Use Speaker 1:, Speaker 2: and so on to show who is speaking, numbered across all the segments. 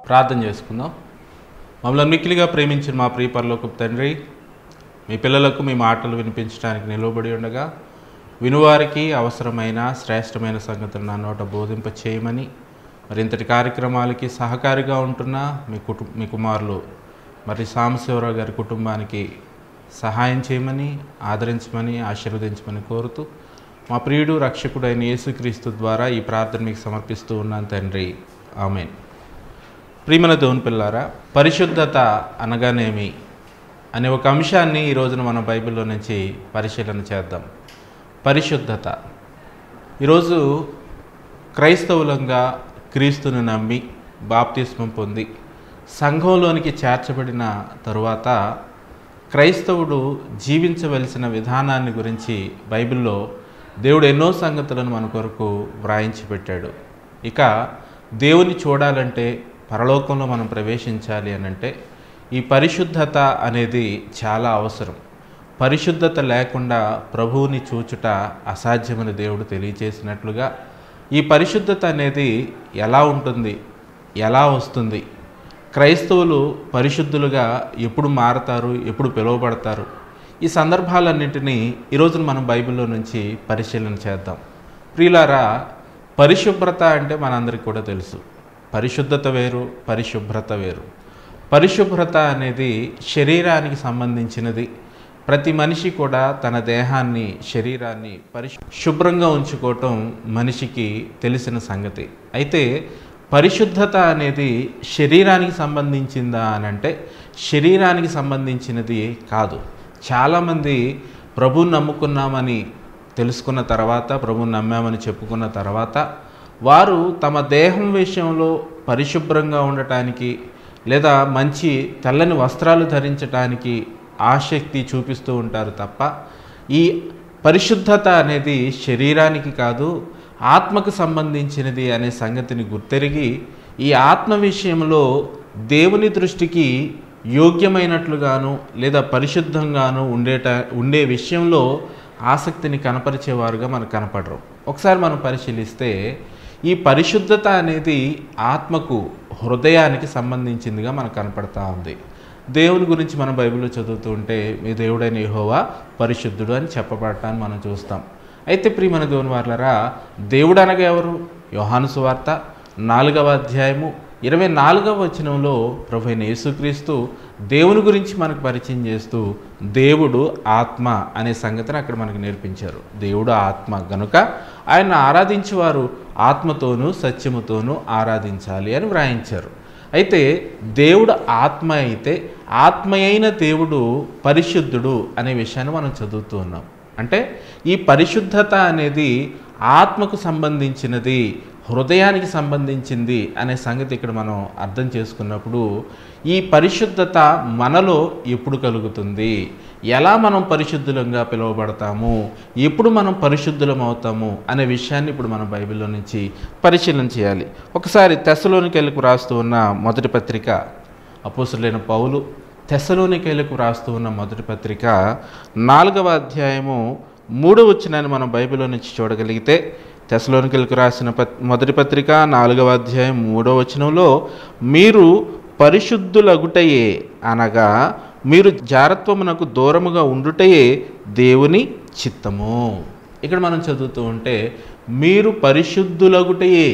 Speaker 1: ప్రార్థన చేసుకుందాం మమ్మల్ని మిక్కిలిగా ప్రేమించిన మా ప్రియ పరలోకపు తండ్రి మీ పిల్లలకు మీ మాటలు వినిపించడానికి నిలవబడి ఉండగా వినువారికి అవసరమైన శ్రేష్టమైన సంగతులు నా నోట బోధింప చేయమని మరి ఇంతటి కార్యక్రమాలకి సహకారిగా ఉంటున్న మీ కుటు మీ కుమారులు మరి సాంబశివరావు గారి కుటుంబానికి సహాయం చేయమని ఆదరించమని ఆశీర్వదించమని కోరుతూ మా ప్రియుడు రక్షకుడైన యేసుక్రీస్తు ద్వారా ఈ ప్రార్థన మీకు సమర్పిస్తూ ఉన్నాను తండ్రి ఆమెన్ ప్రియమన దేవుని పిల్లారా పరిశుద్ధత అనగానేమి అనే ఒక అంశాన్ని ఈ రోజున మనం బైబిల్లో నుంచి పరిశీలన చేద్దాం పరిశుద్ధత ఈరోజు క్రైస్తవులంగా క్రీస్తుని నమ్మి బాప్తిస్మం పొంది సంఘంలోనికి చేర్చబడిన తరువాత క్రైస్తవుడు జీవించవలసిన విధానాన్ని గురించి బైబిల్లో దేవుడు ఎన్నో సంగతులను మన కొరకు వ్రాయించి పెట్టాడు ఇక దేవుని చూడాలంటే పరలోకంలో మనం ప్రవేశించాలి అని అంటే ఈ పరిశుద్ధత అనేది చాలా అవసరం పరిశుద్ధత లేకుండా ప్రభువుని చూచుట అసాధ్యమని దేవుడు తెలియచేసినట్లుగా ఈ పరిశుద్ధత అనేది ఎలా ఉంటుంది ఎలా వస్తుంది క్రైస్తవులు పరిశుద్ధులుగా ఎప్పుడు మారతారు ఎప్పుడు పిలువబడతారు ఈ సందర్భాలన్నింటినీ ఈరోజు మనం బైబిల్లో నుంచి పరిశీలన చేద్దాం ప్రియులారా పరిశుభ్రత అంటే మనందరికీ కూడా తెలుసు పరిశుద్ధత వేరు పరిశుభ్రత వేరు పరిశుభ్రత అనేది శరీరానికి సంబంధించినది ప్రతి మనిషి కూడా తన దేహాన్ని శరీరాన్ని పరిశు శుభ్రంగా ఉంచుకోవటం మనిషికి తెలిసిన సంగతి అయితే పరిశుద్ధత అనేది శరీరానికి సంబంధించిందా అని అంటే శరీరానికి సంబంధించినది కాదు చాలామంది ప్రభుని నమ్ముకున్నామని తెలుసుకున్న తర్వాత ప్రభుని నమ్మామని చెప్పుకున్న తర్వాత వారు తమ దేహం విషయంలో పరిశుభ్రంగా ఉండటానికి లేదా మంచి తెల్లని వస్త్రాలు ధరించటానికి ఆసక్తి చూపిస్తూ ఉంటారు తప్ప ఈ పరిశుద్ధత అనేది శరీరానికి కాదు ఆత్మకు సంబంధించినది అనే సంగతిని గుర్తెరిగి ఈ ఆత్మ విషయంలో దేవుని దృష్టికి యోగ్యమైనట్లుగాను లేదా పరిశుద్ధంగాను ఉండేట ఉండే విషయంలో ఆసక్తిని కనపరిచేవారుగా మనకు కనపడరు ఒకసారి మనం పరిశీలిస్తే ఈ పరిశుద్ధత అనేది ఆత్మకు హృదయానికి సంబంధించిందిగా మనకు కనపడతా ఉంది దేవుని గురించి మనం బైబిల్లో చదువుతూ ఉంటే మీ దేవుడైన యెహోవా పరిశుద్ధుడు అని చెప్పబడటాన్ని మనం చూస్తాం అయితే ప్రియమైన దేవుని వార్లరా దేవుడు అనగా ఎవరు యోహాను సువార్త నాలుగవ అధ్యాయము ఇరవై నాలుగవ వచనంలో ప్రభు అయిన యేసుక్రీస్తు దేవుని గురించి మనకు పరిచయం చేస్తూ దేవుడు ఆత్మ అనే సంగతిని అక్కడ మనకు నేర్పించారు దేవుడు ఆత్మ గనుక ఆయన ఆరాధించేవారు ఆత్మతోనూ సత్యముతోనూ ఆరాధించాలి అని వ్రాయించారు అయితే దేవుడు ఆత్మ అయితే ఆత్మయైన దేవుడు పరిశుద్ధుడు అనే విషయాన్ని మనం చదువుతూ ఉన్నాం అంటే ఈ పరిశుద్ధత అనేది ఆత్మకు సంబంధించినది హృదయానికి సంబంధించింది అనే సంగతి ఇక్కడ మనం అర్థం చేసుకున్నప్పుడు ఈ పరిశుద్ధత మనలో ఎప్పుడు కలుగుతుంది ఎలా మనం పరిశుద్ధులంగా పిలువబడతాము ఎప్పుడు మనం పరిశుద్ధులం అవుతాము అనే విషయాన్ని ఇప్పుడు మనం బైబిల్లో నుంచి పరిశీలన చేయాలి ఒకసారి తెశలోనికి వెళ్ళి రాస్తూ ఉన్న మొదటి పత్రిక అపోసులైన పౌలు తెశలోనికేలకు రాస్తూ ఉన్న మొదటి పత్రిక నాలుగవ అధ్యాయము మూడవ వచ్చినాన్ని మనం బైబిల్లో నుంచి చూడగలిగితే తెశలోనికలకు రాసిన పత్ మొదటి పత్రిక నాలుగవ అధ్యాయం మూడవ వచనంలో మీరు పరిశుద్ధులగుటయే అనగా మీరు జారత్వమునకు దూరముగా ఉండుటయే దేవుని చిత్తము ఇక్కడ మనం చదువుతూ ఉంటే మీరు పరిశుద్ధులగుటయే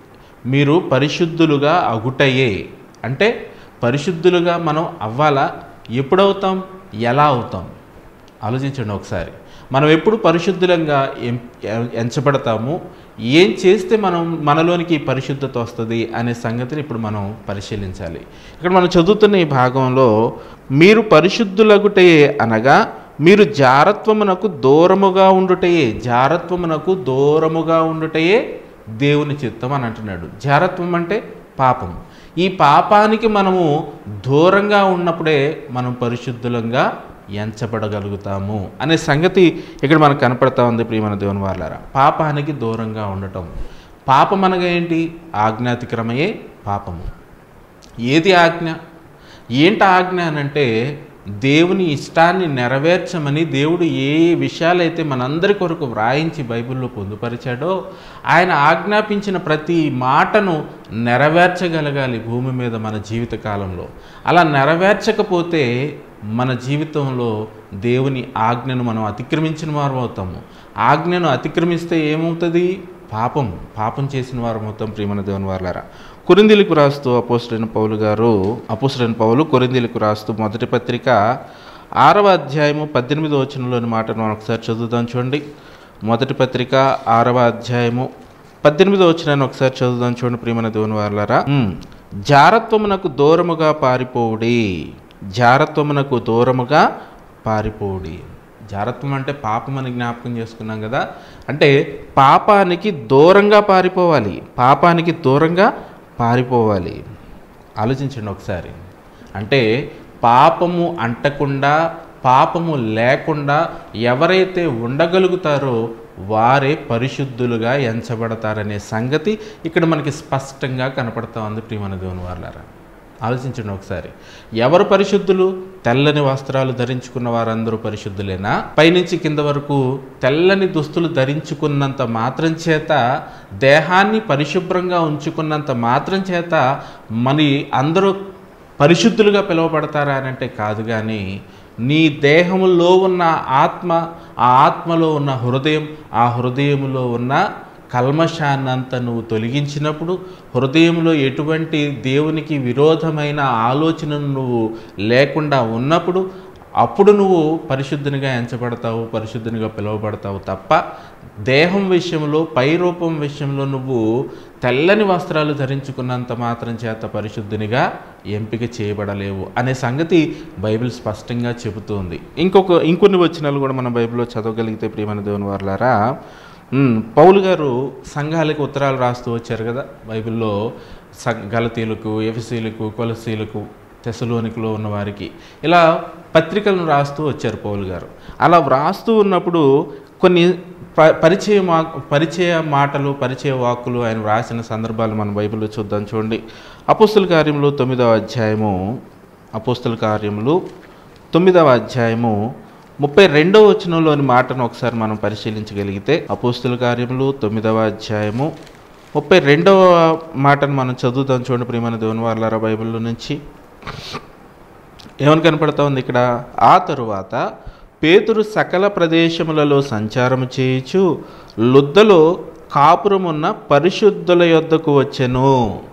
Speaker 1: మీరు పరిశుద్ధులుగా అగుటయే అంటే పరిశుద్ధులుగా మనం అవ్వాలా ఎప్పుడవుతాం ఎలా అవుతాం ఆలోచించండి ఒకసారి మనం ఎప్పుడు పరిశుద్ధులంగా ఎం ఎంచబడతాము ఏం చేస్తే మనం మనలోనికి ఈ పరిశుద్ధత వస్తుంది అనే సంగతిని ఇప్పుడు మనం పరిశీలించాలి ఇక్కడ మనం చదువుతున్న ఈ భాగంలో మీరు పరిశుద్ధులగుటయే అనగా మీరు జారత్వమునకు దూరముగా ఉండుటయే జారత్వమునకు దూరముగా ఉండుటయే దేవుని చిత్తం అని అంటున్నాడు జారత్వం అంటే పాపం ఈ పాపానికి మనము దూరంగా ఉన్నప్పుడే మనం పరిశుద్ధులంగా ఎంచబడగలుగుతాము అనే సంగతి ఇక్కడ మనకు కనపడతా ఉంది ప్రియమైన దేవుని వాళ్ళారా పాపానికి దూరంగా ఉండటం పాపం అనగా ఏంటి ఆజ్ఞాతిక్రమయే పాపము ఏది ఆజ్ఞ ఏంటి ఆజ్ఞ అనంటే దేవుని ఇష్టాన్ని నెరవేర్చమని దేవుడు ఏ ఏ విషయాలైతే మనందరి కొరకు వ్రాయించి బైబిల్లో పొందుపరిచాడో ఆయన ఆజ్ఞాపించిన ప్రతి మాటను నెరవేర్చగలగాలి భూమి మీద మన జీవిత కాలంలో అలా నెరవేర్చకపోతే మన జీవితంలో దేవుని ఆజ్ఞను మనం అతిక్రమించిన వారం అవుతాము ఆజ్ఞను అతిక్రమిస్తే ఏమవుతుంది పాపం పాపం చేసిన వారం అవుతాం ప్రియమైన దేవుని వారులారా కొరిందీలకు రాస్తూ అపోస్టైన పౌలు గారు అపోస్టైన పౌలు కొరిందీలకు రాస్తూ మొదటి పత్రిక ఆరవ అధ్యాయము పద్దెనిమిదో వచనంలోని మాటను మనం ఒకసారి చదువుదాం చూడండి మొదటి పత్రిక ఆరవ అధ్యాయము పద్దెనిమిదో వచనాన్ని ఒకసారి చదువుదాం చూడండి ప్రియమైన దేవుని వారులారా ఉమ్. జారత్వమునకు దూరముగా పారిపోవుడి జారత్వమునకు దూరముగా పారిపోవుడి జారత్వం అంటే పాపం అని జ్ఞాపకం చేసుకున్నాం కదా అంటే పాపానికి దూరంగా పారిపోవాలి పాపానికి దూరంగా పారిపోవాలి ఆలోచించండి ఒకసారి అంటే పాపము అంటకుండా పాపము లేకుండా ఎవరైతే ఉండగలుగుతారో వారే పరిశుద్ధులుగా ఎంచబడతారనే సంగతి ఇక్కడ మనకి స్పష్టంగా కనపడతా ఉంది ప్రియమైన దేవుని వాళ్ళారా ఆలోచించండి ఒకసారి ఎవరు పరిశుద్ధులు తెల్లని వస్త్రాలు ధరించుకున్న వారందరూ పరిశుద్ధులేనా పైనుంచి కింద వరకు తెల్లని దుస్తులు ధరించుకున్నంత మాత్రం చేత దేహాన్ని పరిశుభ్రంగా ఉంచుకున్నంత మాత్రం చేత మరి అందరూ పరిశుద్ధులుగా పిలువబడతారా అని అంటే కాదు కానీ నీ దేహములో ఉన్న ఆత్మ ఆ ఆత్మలో ఉన్న హృదయం ఆ హృదయములో ఉన్న కల్మషాన్నంతా నువ్వు తొలగించినప్పుడు హృదయంలో ఎటువంటి దేవునికి విరోధమైన ఆలోచనను నువ్వు లేకుండా ఉన్నప్పుడు అప్పుడు నువ్వు పరిశుద్ధునిగా ఎంచబడతావు పరిశుద్ధునిగా పిలువబడతావు తప్ప దేహం విషయంలో పై రూపం విషయంలో నువ్వు తెల్లని వస్త్రాలు ధరించుకున్నంత మాత్రం చేత పరిశుద్ధునిగా ఎంపిక చేయబడలేవు అనే సంగతి బైబిల్ స్పష్టంగా చెబుతోంది ఇంకొక ఇంకొన్ని వచనాలు కూడా మనం బైబిల్లో చదవగలిగితే ప్రియమైన దేవుని వారులారా ఉమ్, పౌలు గారు సంఘాలకు ఉత్తరాలు రాస్తూ వచ్చారు కదా బైబిల్లో స గలతీలకు ఎఫసీలకు కొలసీలకు తెసలోనికలో ఉన్న వారికి ఇలా పత్రికలను రాస్తూ వచ్చారు పౌలు గారు అలా వ్రాస్తూ ఉన్నప్పుడు కొన్ని ప పరిచయ మా పరిచయ మాటలు పరిచయ వాక్కులు ఆయన వ్రాసిన సందర్భాలు మన బైబిల్లో చూద్దాం చూడండి అపోస్తుల కార్యములు తొమ్మిదవ అధ్యాయము అపోస్తుల కార్యములు తొమ్మిదవ అధ్యాయము ముప్పై రెండవ వచనంలోని మాటను ఒకసారి మనం పరిశీలించగలిగితే అపోస్తుల కార్యములు తొమ్మిదవ అధ్యాయము ముప్పై రెండవ మాటను మనం చదువుతాం చూడండి ప్రియమైన దేవుని వాళ్ళారా బైబిల్లో నుంచి ఏమని కనపడతా ఉంది ఇక్కడ ఆ తరువాత పేతురు సకల ప్రదేశములలో సంచారము చేయుచు లుద్దలో కాపురమున్న పరిశుద్ధుల యొద్దకు వచ్చెను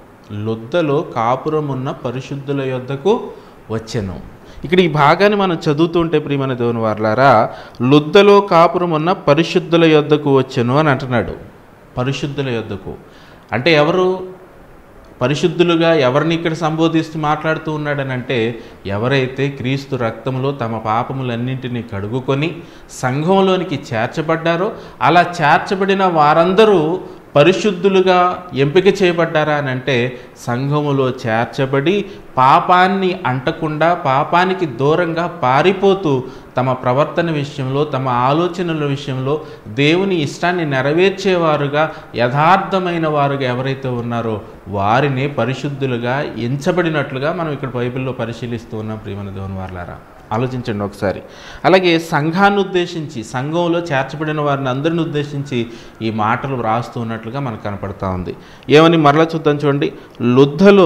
Speaker 1: లుద్దలో కాపురమున్న పరిశుద్ధుల యొద్దకు వచ్చెను ఇక్కడ ఈ భాగాన్ని మనం చదువుతుంటే ప్రియమైన దేవుని వారలారా లుద్దలో కాపురం ఉన్న పరిశుద్ధుల యొద్దకు వచ్చెను అని అంటున్నాడు పరిశుద్ధుల యొద్దకు అంటే ఎవరు పరిశుద్ధులుగా ఎవరిని ఇక్కడ సంబోధిస్తూ మాట్లాడుతూ ఉన్నాడని అంటే ఎవరైతే క్రీస్తు రక్తంలో తమ పాపములన్నింటినీ కడుగుకొని సంఘంలోనికి చేర్చబడ్డారో అలా చేర్చబడిన వారందరూ పరిశుద్ధులుగా ఎంపిక చేయబడ్డారా అని అంటే సంఘములో చేర్చబడి పాపాన్ని అంటకుండా పాపానికి దూరంగా పారిపోతూ తమ ప్రవర్తన విషయంలో తమ ఆలోచనల విషయంలో దేవుని ఇష్టాన్ని నెరవేర్చేవారుగా యథార్థమైన వారుగా ఎవరైతే ఉన్నారో వారిని పరిశుద్ధులుగా ఎంచబడినట్లుగా మనం ఇక్కడ బైబిల్లో పరిశీలిస్తూ ఉన్నాం ప్రియమైన దేవుని వారులారా ఆలోచించండి ఒకసారి అలాగే సంఘాన్ని ఉద్దేశించి సంఘంలో చేర్చబడిన వారిని అందరిని ఉద్దేశించి ఈ మాటలు వ్రాస్తూ ఉన్నట్లుగా మనకు కనపడతా ఉంది ఏమని మరలా చూద్దాం చూడండి లుద్ధలో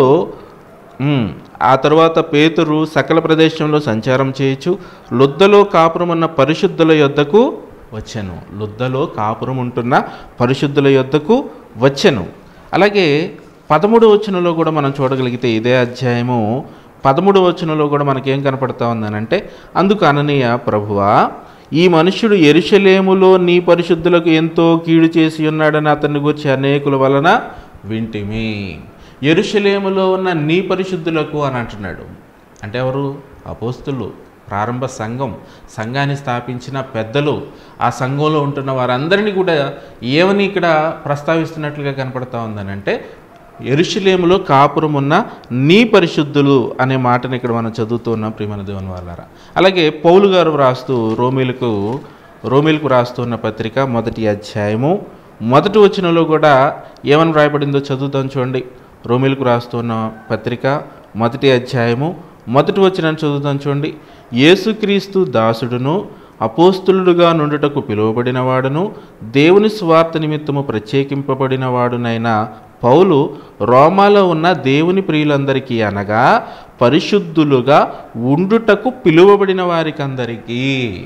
Speaker 1: ఉమ్, ఆ తరువాత పేతురు సకల ప్రదేశంలో సంచారం చేయొచ్చు లుద్దలో కాపురం ఉన్న పరిశుద్ధుల యొద్దకు వచ్చాను లుద్దలో కాపురం ఉంటున్న పరిశుద్ధుల యొద్దకు వచ్చాను అలాగే పదమూడు వచనంలో కూడా మనం చూడగలిగితే ఇదే అధ్యాయము పదమూడు వచనంలో కూడా మనకేం కనపడతా ఉందనంటే అందుకు అననీయ ప్రభువా ఈ మనుష్యుడు ఎరుషలేములో నీ పరిశుద్ధులకు ఎంతో కీడు చేసి ఉన్నాడని అతన్ని గురించి అనేకుల వలన వింటిమి ఎరుషలేములో ఉన్న నీ పరిశుద్ధులకు అని అంటున్నాడు అంటే ఎవరు అపోస్తులు ప్రారంభ సంఘం సంఘాన్ని స్థాపించిన పెద్దలు ఆ సంఘంలో ఉంటున్న వారందరినీ కూడా ఏమని ఇక్కడ ప్రస్తావిస్తున్నట్లుగా కనపడతా ఉందని అంటే ఎరుషలేములో కాపురం ఉన్న నీ పరిశుద్ధులు అనే మాటని ఇక్కడ మనం చదువుతూ ఉన్నాం ప్రియమైన దేవుని వాళ్ళారా అలాగే పౌలు గారు వ్రాస్తూ రోమిలకు రోమిలకు రాస్తున్న పత్రిక మొదటి అధ్యాయము మొదటి వచనంలో కూడా ఏమని రాయబడిందో చదువుతాం చూడండి రోమిలకు రాస్తున్న పత్రిక మొదటి అధ్యాయము మొదటి వచనాన్ని చదువుతాం చూడండి యేసుక్రీస్తు దాసుడును అపోస్తులుడుగా నుండుటకు పిలువబడిన వాడును దేవుని స్వార్థ నిమిత్తము ప్రత్యేకింపబడిన వాడునైన పౌలు రోమాలో ఉన్న దేవుని ప్రియులందరికీ అనగా పరిశుద్ధులుగా ఉండుటకు పిలువబడిన వారికందరికీ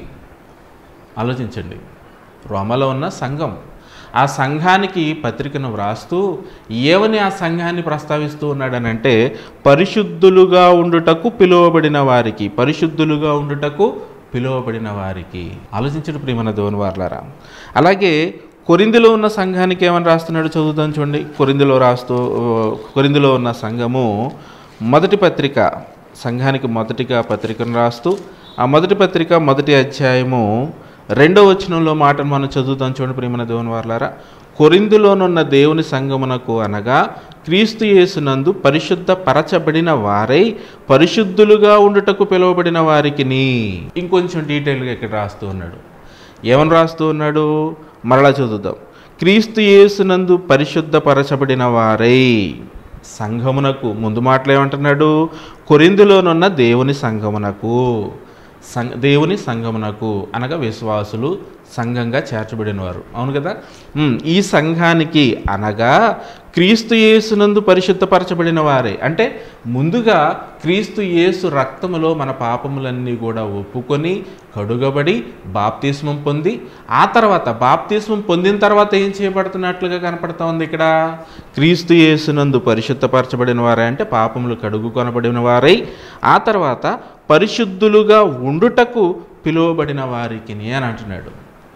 Speaker 1: ఆలోచించండి రోమలో ఉన్న సంఘం ఆ సంఘానికి పత్రికను వ్రాస్తూ ఏమని ఆ సంఘాన్ని ప్రస్తావిస్తూ ఉన్నాడనంటే పరిశుద్ధులుగా ఉండుటకు పిలువబడిన వారికి పరిశుద్ధులుగా ఉండుటకు పిలువబడిన వారికి ఆలోచించడు ప్రియమన దేవుని వార్లారా అలాగే కొరిందిలో ఉన్న సంఘానికి ఏమని రాస్తున్నాడు చదువుదాం చూడండి కొరిందిలో రాస్తూ కొరిందిలో ఉన్న సంఘము మొదటి పత్రిక సంఘానికి మొదటిగా పత్రికను రాస్తూ ఆ మొదటి పత్రిక మొదటి అధ్యాయము రెండో వచనంలో మాటను మనం చదువుతాం చూడండి ప్రియమైన దేవుని వారలారా కొరిందులోనున్న దేవుని సంగమునకు అనగా క్రీస్తు యేసునందు పరిశుద్ధ పరచబడిన వారై పరిశుద్ధులుగా ఉండుటకు పిలువబడిన వారికిని ఇంకొంచెం డీటెయిల్గా ఇక్కడ రాస్తూ ఉన్నాడు ఏమని రాస్తూ ఉన్నాడు మరలా చదువుదాం క్రీస్తు యేసునందు పరిశుద్ధపరచబడిన వారై సంఘమునకు ముందు మాటలు ఏమంటున్నాడు కొరిందులోనున్న దేవుని సంఘమునకు సంఘ దేవుని సంఘమునకు అనగా విశ్వాసులు సంఘంగా చేర్చబడిన వారు అవును కదా ఉమ్, ఈ సంఘానికి అనగా క్రీస్తు యేసునందు పరిశుద్ధపరచబడిన వారే అంటే ముందుగా క్రీస్తు యేసు రక్తములో మన పాపములన్నీ కూడా ఒప్పుకొని కడుగబడి బాప్తిస్మం పొంది ఆ తర్వాత బాప్తిస్మం పొందిన తర్వాత ఏం చేయబడుతున్నట్లుగా కనపడతా ఉంది ఇక్కడ క్రీస్తు యేసునందు పరిశుద్ధపరచబడిన వారే అంటే పాపములు కడుగు కొనబడిన వారై ఆ తర్వాత పరిశుద్ధులుగా ఉండుటకు పిలువబడిన వారికి అని అంటున్నాడు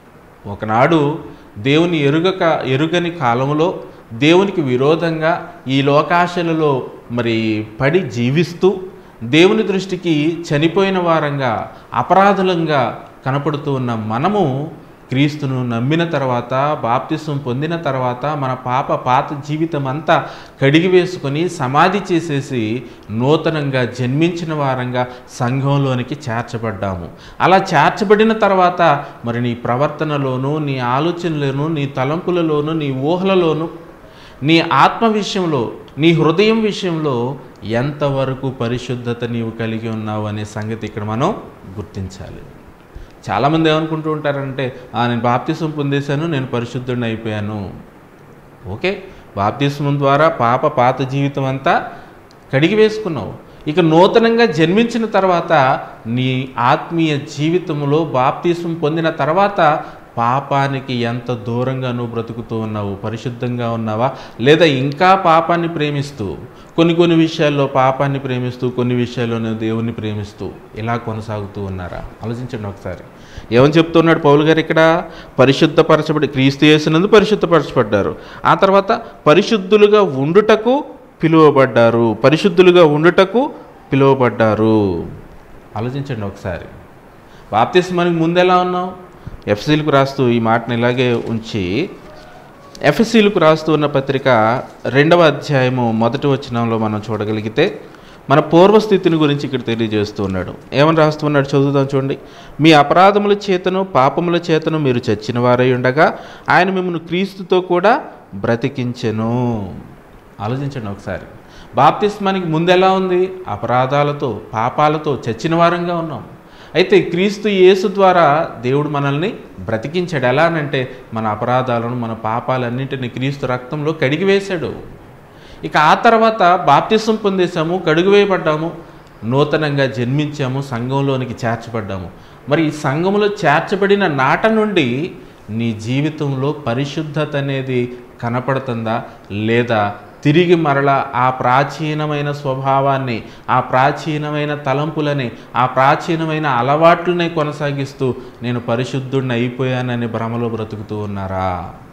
Speaker 1: ఒకనాడు దేవుని ఎరుగక ఎరుగని కాలంలో దేవునికి విరోధంగా ఈ లోకాశలలో మరి పడి జీవిస్తూ దేవుని దృష్టికి చనిపోయిన వారంగా అపరాధులంగా కనపడుతూ ఉన్న మనము క్రీస్తును నమ్మిన తర్వాత బాప్తిసం పొందిన తర్వాత మన పాప పాత జీవితం అంతా కడిగి వేసుకొని సమాధి చేసేసి నూతనంగా జన్మించిన వారంగా సంఘంలోనికి చేర్చబడ్డాము అలా చేర్చబడిన తర్వాత మరి నీ ప్రవర్తనలోను నీ ఆలోచనలోను నీ తలంపులలోను నీ ఊహలలోను నీ ఆత్మ విషయంలో నీ హృదయం విషయంలో ఎంతవరకు పరిశుద్ధత నీవు కలిగి ఉన్నావు అనే సంగతి ఇక్కడ మనం గుర్తించాలి చాలామంది ఏమనుకుంటూ ఉంటారంటే "ఆ, నేను బాప్తిసం పొందేశాను నేను పరిశుద్ధుడిని అయిపోయాను ఓకే బాప్తిస్మం ద్వారా పాప పాత జీవితం అంతా కడిగి వేసుకున్నావు ఇక నూతనంగా జన్మించిన తర్వాత నీ ఆత్మీయ జీవితంలో బాప్తిస్మం పొందిన తర్వాత పాపానికి ఎంత దూరంగా నువ్వు బ్రతుకుతూ ఉన్నావు పరిశుద్ధంగా ఉన్నావా లేదా ఇంకా పాపాన్ని ప్రేమిస్తూ కొన్ని కొన్ని విషయాల్లో పాపాన్ని ప్రేమిస్తూ కొన్ని విషయాల్లో నువ్వు దేవుణ్ణి ప్రేమిస్తూ ఇలా కొనసాగుతూ ఉన్నారా ఆలోచించండి ఒకసారి ఏమని చెప్తున్నాడు పౌలు గారు ఇక్కడ పరిశుద్ధపరచబడి క్రీస్తు చేసినందు పరిశుద్ధపరచబడ్డారు ఆ తర్వాత పరిశుద్ధులుగా ఉండుటకు పిలువబడ్డారు పరిశుద్ధులుగా ఉండుటకు పిలువబడ్డారు ఆలోచించండి ఒకసారి బాప్తిస్మానికి ముందు ఎలా ఉన్నావు ఎఫ్సీలకు రాస్తూ ఈ మాటను ఇలాగే ఉంచి ఎఫ్ఎస్సీలకు రాస్తూ ఉన్న పత్రిక రెండవ అధ్యాయము మొదటి వచనంలో మనం చూడగలిగితే మన పూర్వస్థితిని గురించి ఇక్కడ తెలియజేస్తూ ఉన్నాడు ఏమని రాస్తున్నాడు చదువుదాం చూడండి మీ అపరాధముల చేతను పాపముల చేతను మీరు చచ్చిన వారై ఉండగా ఆయన మిమ్మల్ని క్రీస్తుతో కూడా బ్రతికించెను ఆలోచించండి ఒకసారి బాప్తిస్మానికి ముందు ఎలా ఉంది అపరాధాలతో పాపాలతో చచ్చిన వారంగా ఉన్నాం అయితే క్రీస్తు యేసు ద్వారా దేవుడు మనల్ని బ్రతికించాడు ఎలా అనంటే మన అపరాధాలను మన పాపాలన్నింటినీ క్రీస్తు రక్తంలో కడిగి వేశాడు ఇక ఆ తర్వాత బాప్తిసం పొందేశాము కడుగు వేయబడ్డాము నూతనంగా జన్మించాము సంఘంలోనికి చేర్చబడ్డాము మరి ఈ సంఘంలో చేర్చబడిన నాట నుండి నీ జీవితంలో పరిశుద్ధత అనేది కనపడుతుందా లేదా తిరిగి మరలా ఆ ప్రాచీనమైన స్వభావాన్ని ఆ ప్రాచీనమైన తలంపులని ఆ ప్రాచీనమైన అలవాట్లని కొనసాగిస్తూ నేను పరిశుద్ధుడిని అయిపోయానని భ్రమలో బ్రతుకుతూ ఉన్నారా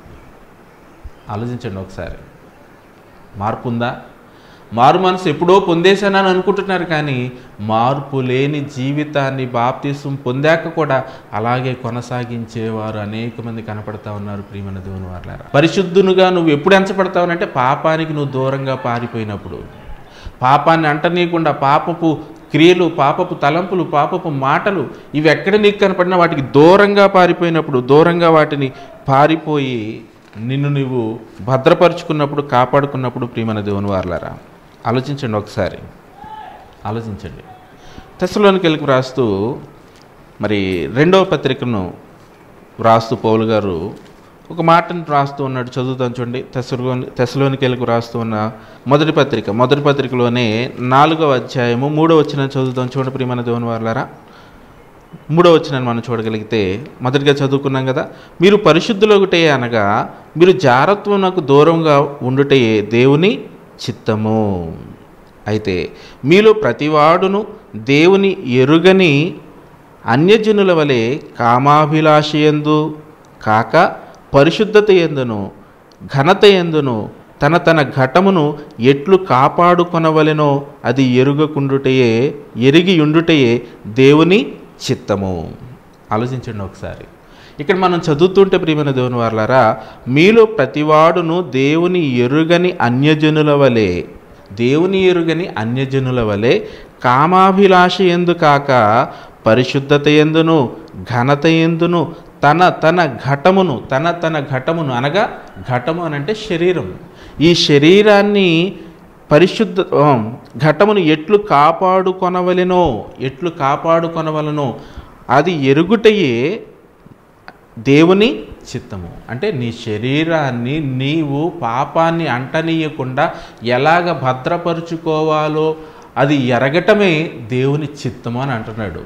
Speaker 1: ఆలోచించండి ఒకసారి మార్పు ఉందా మారు మనసు ఎప్పుడో పొందేశానని అనుకుంటున్నారు కానీ మార్పు లేని జీవితాన్ని బాప్తీసం పొందాక కూడా అలాగే కొనసాగించేవారు అనేక మంది కనపడతా ఉన్నారు ప్రియమైన దేవుని వాళ్ళారా పరిశుద్ధునుగా నువ్వు ఎప్పుడు ఎంచబడతావునంటే పాపానికి నువ్వు దూరంగా పారిపోయినప్పుడు పాపాన్ని అంటనీయకుండా పాపపు క్రియలు పాపపు తలంపులు పాపపు మాటలు ఇవి ఎక్కడ నీకు కనపడినా వాటికి దూరంగా పారిపోయినప్పుడు దూరంగా వాటిని పారిపోయి నిన్ను నువ్వు భద్రపరుచుకున్నప్పుడు కాపాడుకున్నప్పుడు ప్రియమైన దేవుని వార్లారా ఆలోచించండి ఒకసారి ఆలోచించండి తెసలోనికెళ్ళకి వ్రాస్తూ మరి రెండవ పత్రికను వ్రాస్తూ పౌలు గారు ఒక మాటను రాస్తూ ఉన్నాడు చదువుతాను చూడండి తెసలోని తెసలోనికెళ్ళకు రాస్తూ ఉన్న మొదటి పత్రిక మొదటి పత్రికలోనే నాలుగవ అధ్యాయము మూడవ వచ్చిన చదువుతాం చూడండి ప్రియమైన దేవుని వారులారా మూడో వచ్చిన మనం చూడగలిగితే మొదటిగా చదువుకున్నాం కదా మీరు పరిశుద్ధులొకటే అనగా మీరు జారత్వమునకు దూరంగా ఉండుటయే దేవుని చిత్తము అయితే మీలో ప్రతివాడును దేవుని ఎరుగని అన్యజనుల వలె కామాభిలాషయందు కాక పరిశుద్ధత ఎందును ఘనత ఎందును తన తన ఘటమును ఎట్లు కాపాడుకొనవలెనో అది ఎరుగకుండుటయే ఎరిగి ఉండుటయే దేవుని చిత్తము ఆలోచించండి ఒకసారి ఇక్కడ మనం చదువుతుంటే ప్రియమైన దేవుని వారులారా మీలో ప్రతివాడును దేవుని ఎరుగని అన్యజనుల వలె దేవుని ఎరుగని అన్యజనుల వలె కామాభిలాష ఎందు కాక పరిశుద్ధత ఎందును ఘనత ఎందును తన తన ఘటమును తన తన ఘటమును అనగా ఘటము అని అంటే శరీరం ఈ శరీరాన్ని పరిశుద్ధ ఆ, ఘటమును ఎట్లు కాపాడుకొనవలెనో ఎట్లు కాపాడుకొనవలనో అది ఎరుగుటయే దేవుని చిత్తము అంటే నీ శరీరాన్ని నీవు పాపాన్ని అంటనీయకుండా ఎలాగ భద్రపరుచుకోవాలో అది ఎరగటమే దేవుని చిత్తము అని అంటున్నాడు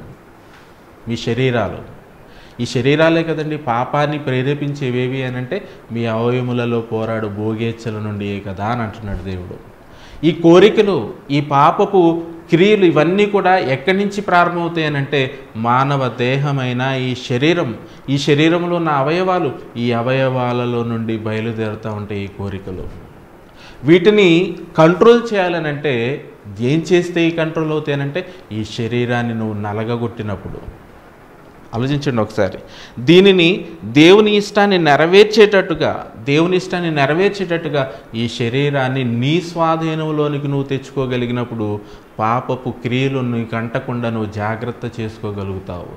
Speaker 1: మీ శరీరాలు ఈ శరీరాలే కదండి పాపాన్ని ప్రేరేపించేవేవి అని అంటే మీ అవయములలో పోరాడు భోగేచ్ఛల నుండి కదా అని అంటున్నాడు దేవుడు ఈ కోరికలు ఈ పాపపు క్రియలు ఇవన్నీ కూడా ఎక్కడి నుంచి ప్రారంభమవుతాయి అని అంటే మానవ దేహమైన ఈ శరీరం ఈ శరీరంలో ఉన్న అవయవాలు ఈ అవయవాలలో నుండి బయలుదేరుతూ ఉంటాయి ఈ కోరికలు వీటిని కంట్రోల్ చేయాలనంటే ఏం చేస్తే ఈ కంట్రోల్ అవుతాయనంటే ఈ శరీరాన్ని నువ్వు నలగగొట్టినప్పుడు ఆలోచించండి ఒకసారి దీనిని దేవుని ఇష్టాన్ని నెరవేర్చేటట్టుగా దేవుని ఇష్టాన్ని నెరవేర్చేటట్టుగా ఈ శరీరాన్ని నీ స్వాధీనంలోనికి నువ్వు తెచ్చుకోగలిగినప్పుడు పాపపు క్రియలు నీకు అంటకుండా నువ్వు జాగ్రత్త చేసుకోగలుగుతావు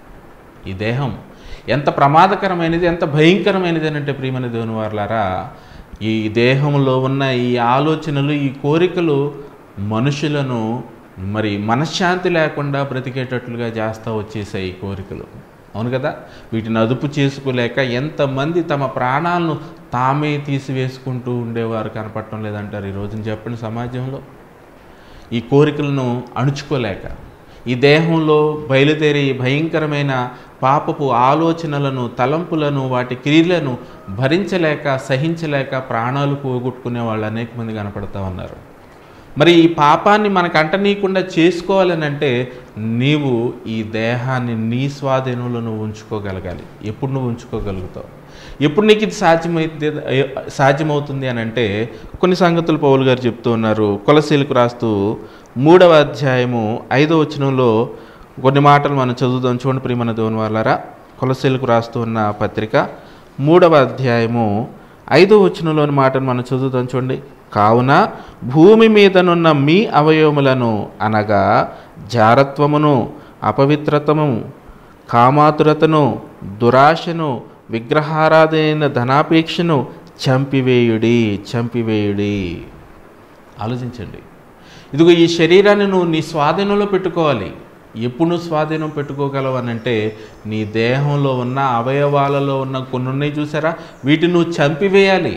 Speaker 1: ఈ దేహం ఎంత ప్రమాదకరమైనది ఎంత భయంకరమైనది అని అంటే ప్రియమైన దేవుని వారులారా ఈ దేహంలో ఉన్న ఈ ఆలోచనలు ఈ కోరికలు మనుషులను మరి మనశ్శాంతి లేకుండా బ్రతికేటట్లుగా చేస్తూ వచ్చేసాయి ఈ కోరికలు అవును కదా వీటిని అదుపు చేసుకోలేక ఎంతమంది తమ ప్రాణాలను తామే తీసివేసుకుంటూ ఉండేవారు కనపడటం లేదంటారు ఈ రోజున చెప్పండి సమాజంలో ఈ కోరికలను అణుచుకోలేక ఈ దేహంలో బయలుదేరే ఈ భయంకరమైన పాపపు ఆలోచనలను తలంపులను వాటి క్రియలను భరించలేక సహించలేక ప్రాణాలు పోగొట్టుకునే వాళ్ళు అనేక మంది కనపడతా ఉన్నారు మరి ఈ పాపాన్ని మనకు అంటనీయకుండా చేసుకోవాలని అంటే నీవు ఈ దేహాన్ని నీ స్వాధీనంలో నువ్వు ఉంచుకోగలగాలి ఎప్పుడు నువ్వు ఉంచుకోగలుగుతావు ఎప్పుడు నీకు ఇది సాధ్యమైతే సాధ్యమవుతుంది అని అంటే కొన్ని సంగతులు పౌలు గారు చెప్తూ ఉన్నారు కొలసీలకు రాస్తూ మూడవ అధ్యాయము ఐదో వచనంలో కొన్ని మాటలు మనం చదువుదాం చూడండి ప్రియమైన దేవుని వాళ్ళారా కొలసీలకు రాస్తూ ఉన్న పత్రిక మూడవ అధ్యాయము ఐదో వచనంలోని మాటను మనం చదువుదాం చూడండి కావున భూమి మీదనున్న మీ అవయవములను అనగా జారత్వమును అపవిత్రతము కామాతురతను దురాశను విగ్రహారాధైన ధనాపేక్షను చంపివేయుడి చంపివేయుడి ఆలోచించండి ఇదిగో ఈ శరీరాన్ని నువ్వు నీ స్వాధీనంలో పెట్టుకోవాలి ఎప్పుడు నువ్వు స్వాధీనం పెట్టుకోగలవు అని అంటే నీ దేహంలో ఉన్న అవయవాలలో ఉన్న కొన్ని ఉన్నాయి చూసారా వీటిని నువ్వు చంపివేయాలి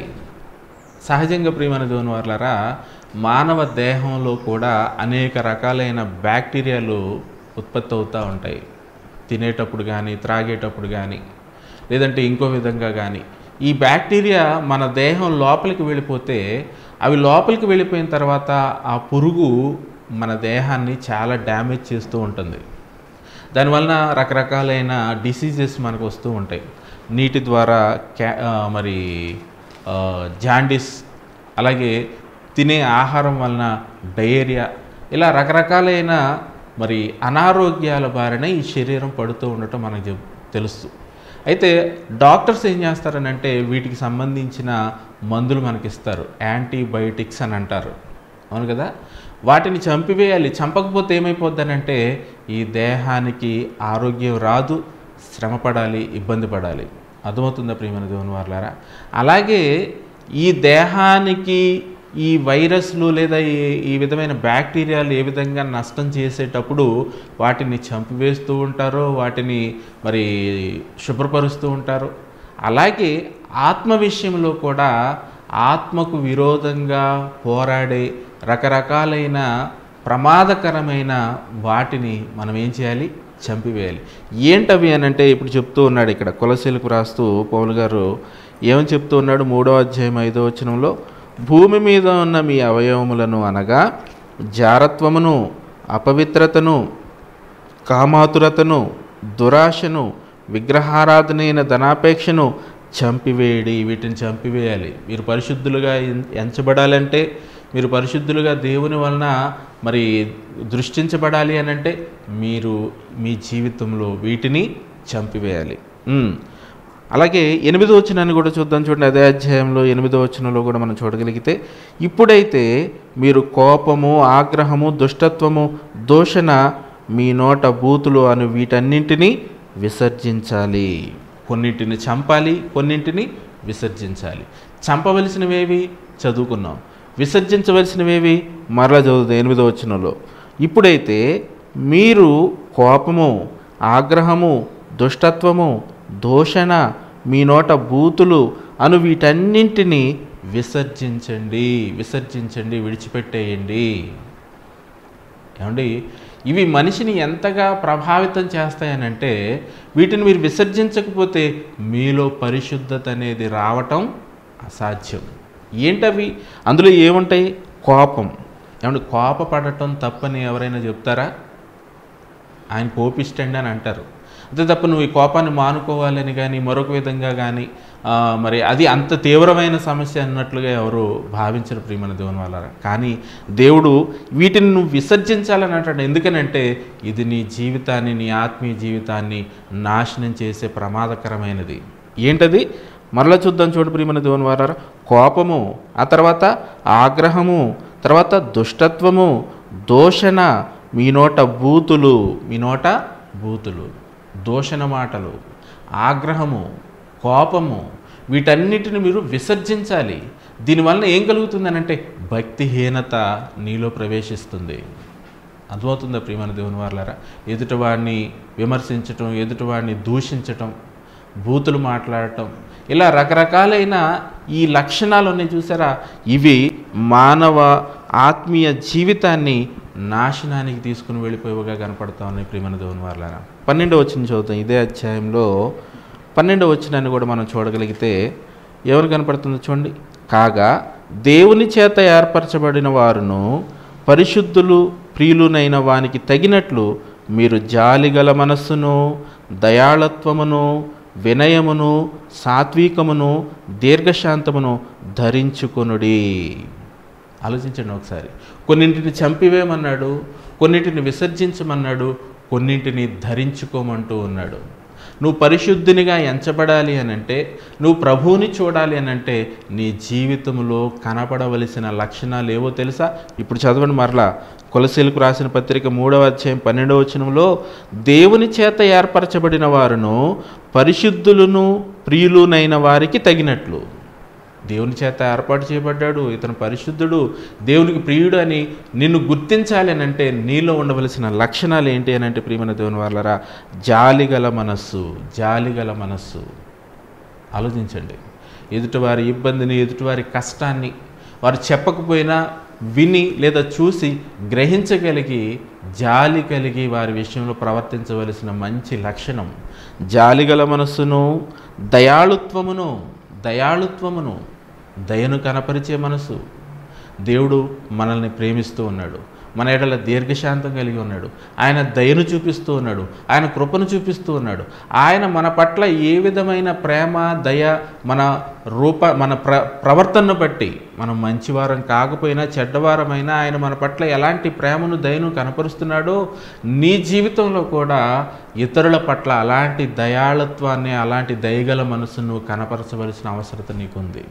Speaker 1: సహజంగా ప్రియమైన దేవుని వాళ్ళారా మానవ దేహంలో కూడా అనేక రకాలైన బ్యాక్టీరియాలు ఉత్పత్తి అవుతూ ఉంటాయి తినేటప్పుడు కానీ త్రాగేటప్పుడు కానీ లేదంటే ఇంకో విధంగా కానీ ఈ బ్యాక్టీరియా మన దేహం లోపలికి వెళ్ళిపోతే అవి లోపలికి వెళ్ళిపోయిన తర్వాత ఆ పురుగు మన దేహాన్ని చాలా డ్యామేజ్ చేస్తూ ఉంటుంది దానివలన రకరకాలైన డిసీజెస్ మనకు వస్తూ ఉంటాయి నీటి ద్వారా క్యా ఆ, మరి ఆ, జాండిస్ అలాగే తినే ఆహారం వలన డయేరియా ఇలా రకరకాలైన మరి అనారోగ్యాల బారిన ఈ శరీరం పడుతూ ఉండటం మనకు చెప్- తెలుసు అయితే డాక్టర్స్ ఏం చేస్తారని అంటే వీటికి సంబంధించిన మందులు మనకి ఇస్తారు యాంటీబయోటిక్స్ అని అంటారు అవును కదా వాటిని చంపివేయాలి చంపకపోతే ఏమైపోద్దనంటే ఈ దేహానికి ఆరోగ్యం రాదు శ్రమ పడాలి ఇబ్బంది పడాలి అర్థమవుతుందా ప్రియమైన దేవుని వారులారా అలాగే ఈ దేహానికి ఈ వైరస్లు లేదా ఈ ఈ విధమైన బ్యాక్టీరియాలు ఏ విధంగా నష్టం చేసేటప్పుడు వాటిని చంపివేస్తూ ఉంటారో వాటిని మరి శుభ్రపరుస్తూ ఉంటారో అలాగే ఆత్మ విషయంలో కూడా ఆత్మకు విరోధంగా పోరాడే రకరకాలైన ప్రమాదకరమైన వాటిని మనం ఏం చేయాలి చంపివేయాలి ఏంటవి అని అంటే ఇప్పుడు చెప్తూ ఉన్నాడు ఇక్కడ కొలసీలకు రాస్తూ పౌలు గారు ఏమని చెప్తూ ఉన్నాడు మూడో అధ్యాయం ఐదో వచనంలో భూమి మీద ఉన్న మీ అవయవములను అనగా జారత్వమును అపవిత్రతను కామాతురతను దురాశను విగ్రహారాధనైన ధనాపేక్షను చంపివేయడి వీటిని చంపివేయాలి మీరు పరిశుద్ధులుగా ఎం- ఎంచబడాలంటే మీరు పరిశుద్ధులుగా దేవుని వలన మరి దృష్టించబడాలి అని అంటే మీరు మీ జీవితంలో వీటిని చంపివేయాలి ఉమ్. అలాగే ఎనిమిదో వచనాన్ని కూడా చూద్దాం చూడండి అదే అధ్యాయంలో ఎనిమిదో వచనంలో కూడా మనం చూడగలిగితే ఇప్పుడైతే మీరు కోపము ఆగ్రహము దుష్టత్వము దూషణ మీ నోట బూతులు అను వీటన్నింటినీ విసర్జించాలి కొన్నింటిని చంపాలి కొన్నింటిని విసర్జించాలి చంపవలసినవేవి చదువుకున్నాం విసర్జించవలసినవేవి మరలా చదువుతాం ఎనిమిదో వచనంలో ఇప్పుడైతే మీరు కోపము ఆగ్రహము దుష్టత్వము దూషణ మీ నోట బూతులు అను వీటన్నింటినీ విసర్జించండి విసర్జించండి విడిచిపెట్టేయండి ఏమండి ఇవి మనిషిని ఎంతగా ప్రభావితం చేస్తాయనంటే వీటిని మీరు విసర్జించకపోతే మీలో పరిశుద్ధత అనేది రావటం అసాధ్యం ఏంటవి అందులో ఏముంటాయి కోపం ఏమంటే కోపపడటం తప్పని ఎవరైనా చెప్తారా ఆయన కోపిస్టండి అని అంటారు అంతే తప్ప నువ్వు ఈ కోపాన్ని మానుకోవాలని కానీ మరొక విధంగా కానీ ఆ, మరి అది అంత తీవ్రమైన సమస్య అన్నట్లుగా ఎవరు భావించరు ప్రియమైన దేవుని వాళ్ళ కానీ దేవుడు వీటిని నువ్వు విసర్జించాలని అంటాడు ఎందుకనంటే ఇది నీ జీవితాన్ని నీ ఆత్మీయ జీవితాన్ని నాశనం చేసే ప్రమాదకరమైనది ఏంటది మరలా చూద్దాం చూడు ప్రియమైన దేవుని వారారా కోపము ఆ తర్వాత ఆగ్రహము తర్వాత దుష్టత్వము దోషణ మీ నోట బూతులు మీ నోట బూతులు దోషణ మాటలు ఆగ్రహము కోపము వీటన్నిటిని మీరు విసర్జించాలి దీనివల్ల ఏం కలుగుతుందనంటే భక్తిహీనత నీలో ప్రవేశిస్తుంది అర్థమవుతుందా ప్రియమైన దేవుని వాళ్ళారా ఎదుటివాడిని విమర్శించటం ఎదుటివాడిని దూషించటం బూతులు మాట్లాడటం ఇలా రకరకాలైన ఈ లక్షణాలు ఉన్నాయి చూసారా ఇవి మానవ ఆత్మీయ జీవితాన్ని నాశనానికి తీసుకుని వెళ్ళిపోయేవిగా కనపడతా ఉన్నాయి ప్రియమైన దేవుని వాళ్ళారా పన్నెండవ వచ్చిన చదువుతాం ఇదే అధ్యాయంలో పన్నెండవ వచ్చినాన్ని కూడా మనం చూడగలిగితే ఎవరు కనపడుతుందో చూడండి కాగా దేవుని చేత ఏర్పరచబడిన వారును పరిశుద్ధులు ప్రియులునైన వానికి తగినట్లు మీరు జాలిగల మనస్సును దయాళత్వమును వినయమును సాత్వికమును దీర్ఘశాంతమును ధరించుకొనుడి ఆలోచించండి ఒకసారి కొన్నింటిని చంపివేయమన్నాడు కొన్నింటిని విసర్జించమన్నాడు కొన్నింటిని ధరించుకోమంటూ ఉన్నాడు నువ్వు పరిశుద్ధినిగా ఎంచబడాలి అని అంటే నువ్వు ప్రభువుని చూడాలి అని అంటే నీ జీవితంలో కనపడవలసిన లక్షణాలు ఏవో తెలుసా ఇప్పుడు చదవండి మరలా కొలసీలకు రాసిన పత్రిక మూడవ అధ్యాయం పన్నెండవ వచనంలో దేవుని చేత ఏర్పరచబడిన వారును పరిశుద్ధులను ప్రియులునైన వారికి తగినట్లు దేవుని చేత ఏర్పాటు చేయబడ్డాడు ఇతను పరిశుద్ధుడు దేవునికి ప్రియుడు అని నిన్ను గుర్తించాలి అని అంటే నీలో ఉండవలసిన లక్షణాలు ఏంటి అని అంటే ప్రియమైన దేవుని వాళ్ళరా జాలిగల మనస్సు జాలిగల మనస్సు ఆలోచించండి ఎదుటివారి ఇబ్బందిని ఎదుటివారి కష్టాన్ని వారు చెప్పకపోయినా విని లేదా చూసి గ్రహించగలిగి జాలి కలిగి వారి విషయంలో ప్రవర్తించవలసిన మంచి లక్షణం జాలిగల మనస్సును దయాళుత్వమును దయాళుత్వమును దయను కనపరిచే మనసు దేవుడు మనల్ని ప్రేమిస్తూ ఉన్నాడు మన ఎడల దీర్ఘశాంతం కలిగి ఉన్నాడు ఆయన దయను చూపిస్తూ ఉన్నాడు ఆయన కృపను చూపిస్తూ ఉన్నాడు ఆయన మన పట్ల ఏ విధమైన ప్రేమ దయ మన రూప మన ప్ర ప్రవర్తనను బట్టి మనం మంచివారం కాకపోయినా చెడ్డవారమైనా ఆయన మన పట్ల ఎలాంటి ప్రేమను దయను కనపరుస్తున్నాడో నీ జీవితంలో కూడా ఇతరుల పట్ల అలాంటి దయాళత్వాన్ని అలాంటి దయగల మనసును కనపరచవలసిన అవసరత నీకుంది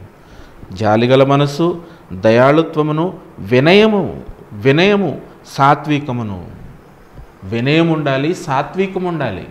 Speaker 1: జాలిగల మనసు దయాళుత్వమును వినయము వినయము సాత్వికమును వినయం ఉండాలి సాత్వికం ఉండాలి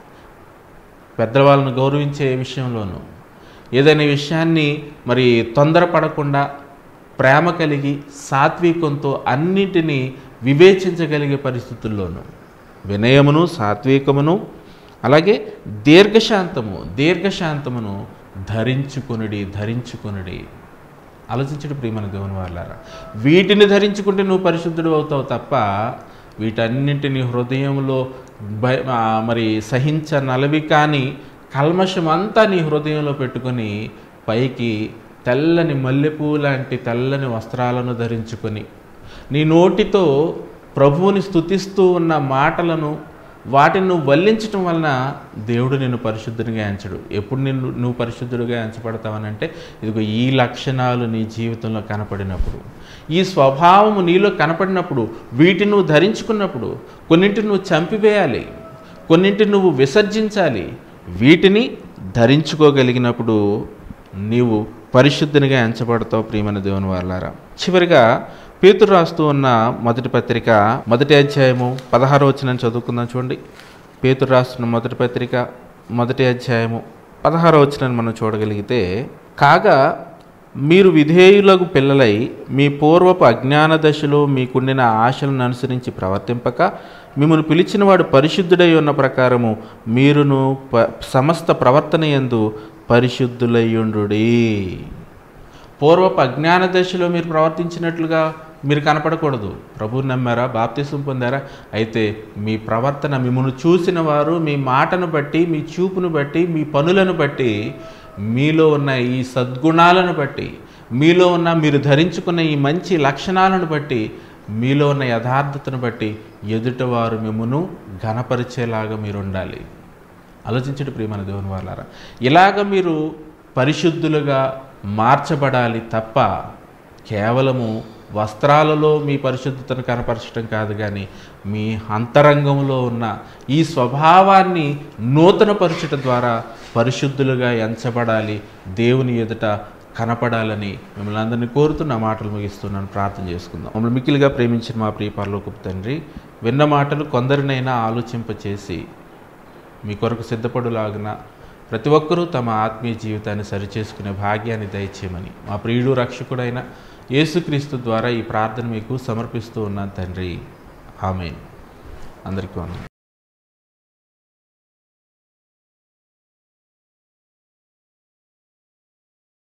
Speaker 1: పెద్దవాళ్ళను గౌరవించే విషయంలోనూ ఏదైనా విషయాన్ని మరి తొందరపడకుండా ప్రేమ కలిగి సాత్వికంతో అన్నింటినీ వివేచించగలిగే పరిస్థితుల్లోనూ వినయమును సాత్వికమును అలాగే దీర్ఘశాంతము దీర్ఘశాంతమును ధరించుకొనుడి ధరించుకొనుడి ఆలోచించడు ప్రియమైన దేవుని వాళ్ళారా వీటిని ధరించుకుంటే నువ్వు పరిశుద్ధుడు అవుతావు తప్ప వీటన్నింటిని హృదయంలో భయ ఆ, మరి సహించనలవి కానీ కల్మషం అంతా నీ హృదయంలో పెట్టుకొని పైకి తెల్లని మల్లెపూ లాంటి తెల్లని వస్త్రాలను ధరించుకొని నీ నోటితో ప్రభువుని స్తుతిస్తూ ఉన్న మాటలను వాటిని నువ్వు వల్లించటం వలన దేవుడు నిన్ను పరిశుద్ధునిగా ఎంచడు ఎప్పుడు నిన్ను నువ్వు పరిశుద్ధుడిగా ఎంచబడతావనంటే ఇదిగో ఈ లక్షణాలు నీ జీవితంలో కనపడినప్పుడు ఈ స్వభావము నీలో కనపడినప్పుడు వీటిని నువ్వు ధరించుకున్నప్పుడు కొన్నింటిని నువ్వు చంపివేయాలి కొన్నింటిని నువ్వు విసర్జించాలి వీటిని ధరించుకోగలిగినప్పుడు నీవు పరిశుద్ధునిగా ఎంచబడతావు ప్రియమైన దేవుని వాళ్ళారా చివరిగా పేతురు రాస్తూ ఉన్న మొదటి పత్రిక మొదటి అధ్యాయము పదహారో వచ్చిన చదువుకుందాం చూడండి పేతురు రాస్తున్న మొదటి పత్రిక మొదటి అధ్యాయము పదహారో వచ్చిన మనం చూడగలిగితే కాగా మీరు విధేయులకు పిల్లలై మీ పూర్వపు అజ్ఞాన దశలో మీకుండిన ఆశలను అనుసరించి ప్రవర్తింపక మిమ్మల్ని పిలిచినవాడు పరిశుద్ధుడై ఉన్న ప్రకారము మీరును ప సమస్త ప్రవర్తన యందు పరిశుద్ధులయ్యుండుడి పూర్వపు అజ్ఞాన దశలో మీరు ప్రవర్తించినట్లుగా మీరు కనపడకూడదు ప్రభువు నమ్మారా బాప్తిసం పొందారా అయితే మీ ప్రవర్తన మిమ్మల్ని చూసిన వారు మీ మాటను బట్టి మీ చూపును బట్టి మీ పనులను బట్టి మీలో ఉన్న ఈ సద్గుణాలను బట్టి మీలో ఉన్న మీరు ధరించుకున్న ఈ మంచి లక్షణాలను బట్టి మీలో ఉన్న యథార్థతను బట్టి ఎదుటివారు మిమ్మను ఘనపరిచేలాగా మీరు ఉండాలి ఆలోచించండి ప్రియమైన దేవుని వాళ్ళారా ఇలాగ మీరు పరిశుద్ధులుగా మార్చబడాలి తప్ప కేవలము వస్త్రాలలో మీ పరిశుద్ధతను కనపరచడం కాదు కానీ మీ అంతరంగంలో ఉన్న ఈ స్వభావాన్ని నూతనపరచడం ద్వారా పరిశుద్ధులుగా ఎంచబడాలి దేవుని ఎదుట కనపడాలని మిమ్మల్ని అందరినీ కోరుతూ నా మాటలు ముగిస్తున్నాను ప్రార్థన చేసుకుందాం మమ్మల్ని మిక్కిలిగా ప్రేమించిన మా ప్రియ పరలోకపు తండ్రి విన్న మాటలు కొందరినైనా ఆలోచింపచేసి మీ కొరకు సిద్ధపడులాగిన ప్రతి ఒక్కరూ తమ ఆత్మీయ జీవితాన్ని సరిచేసుకునే భాగ్యాన్ని దయచేయమని మా ప్రియుడు రక్షకుడైన యేసుక్రీస్తు ద్వారా ఈ ప్రార్థన మీకు సమర్పిస్తూ ఉన్నాను తండ్రి ఆమె అందరికీ వందనాలు